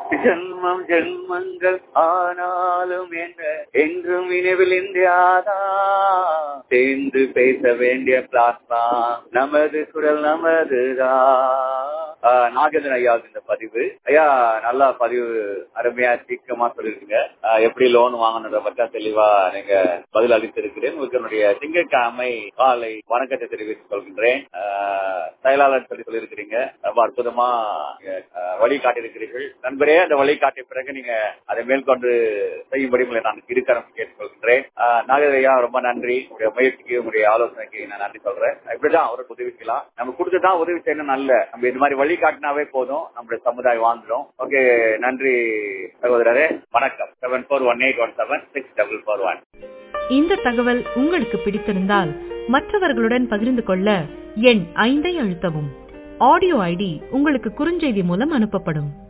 ஜென்மம் ஜென்மங்கள் ஆனாலும் என்ன என்றும் நினைவில் இந்தியாதா சேர்ந்து பேச வேண்டிய பிளாஸ்மா நமது குரல் நமதுதான் ஆஹ் நாகேந்திரன் ஐயா இந்த பதிவு ஐயா நல்லா பதிவு அருமையா சீக்கிரமா சொல்லிருக்கீங்க ஆஹ் எப்படி லோன் வாங்கணுன்ற பற்றி தெளிவா நீங்க பதில் அளித்திருக்கிறேன் உங்களுக்கு என்னுடைய திங்கட்கிழமை காலை வணக்கத்தை தெரிவித்துக் கொள்கின்றேன் ஆஹ் செயலாளர் சொல்லி சொல்லியிருக்கிறீங்க ரொம்ப அற்புதமா நீங்க, ஆஹ் வழி காட்டியிருக்கிறீர்கள் நண்பரே அந்த வழி காட்டிய பிறகு நீங்க அதை மேற்கொண்டு செய்யும்படி உங்களை நான் இருக்கரம் கேட்டுக்கொள்கின்றேன் ஆஹ் நாகேந்திர ஐயா ரொம்ப நன்றி உங்களுடைய முயற்சிக்கு உங்களுடைய ஆலோசனைக்கு நான் நன்றி சொல்றேன் இப்படிதான் அவருக்கு உதவி செய்யலாம் நம்ம கொடுத்துதான் உதவி செய்யணும் நல்ல நம்ம இது மாதிரி வழி காட்டினாவே போதும் நம்முடைய சமுதாயம் வாழ்ந்துடும் ஓகே நன்றி சகோதரரே வணக்கம் seven four one eight one seven six double four one இந்த தகவல் உங்களுக்கு பிடித்திருந்தால் மற்றவர்களுடன் பகிர்ந்து கொள்ள எண் ஐந்தை அழுத்தவும் ஆடியோ ஐடி உங்களுக்கு குறுஞ்செய்தி மூலம் அனுப்பப்படும்